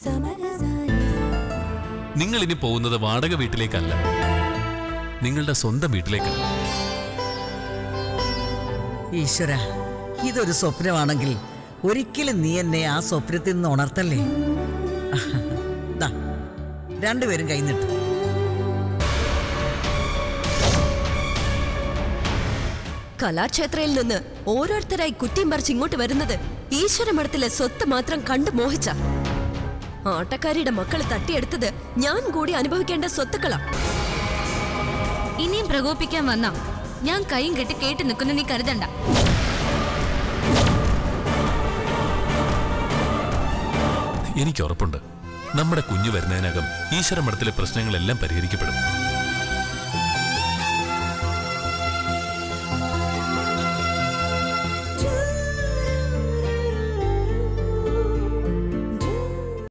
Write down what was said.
നിങ്ങൾ ഇനി പോകുന്നത് വാടക വീട്ടിലേക്കല്ല നിങ്ങളുടെ സ്വന്തം വീട്ടിലേക്കാണ് ഈശ്വര ഇതൊരു സ്വപ്നമാണെങ്കിൽ ഒരിക്കലും നീ എന്നെ ആ സ്വപ്നത്തിൽ നിന്ന് ഉണർത്തല്ലേ ദാ, രണ്ടുപേരും കൈന്നിട്ട് കലാക്ഷേത്രയിൽ നിന്ന് ഓരോരുത്തരായി കുറ്റിയും പറിച്ച് ഇങ്ങോട്ട് വരുന്നത് ഈശ്വരമഠത്തിലെ സ്വത്ത് മാത്രം കണ്ടു മോഹിച്ച ആട്ടക്കാരിയുടെ മക്കൾ തട്ടിയെടുത്തത് ഞാൻ കൂടി അനുഭവിക്കേണ്ട സ്വത്തുക്കളാ ഇനിയും പ്രകോപിക്കാൻ വന്ന ഞാൻ കൈയും കെട്ടി കേട്ട് നിൽക്കുന്ന നീ കരുതണ്ട എനിക്ക് ഉറപ്പുണ്ട് നമ്മുടെ കുഞ്ഞു വരുന്നതിനകം ഈശ്വര മഠത്തിലെ പ്രശ്നങ്ങളെല്ലാം പരിഹരിക്കപ്പെടും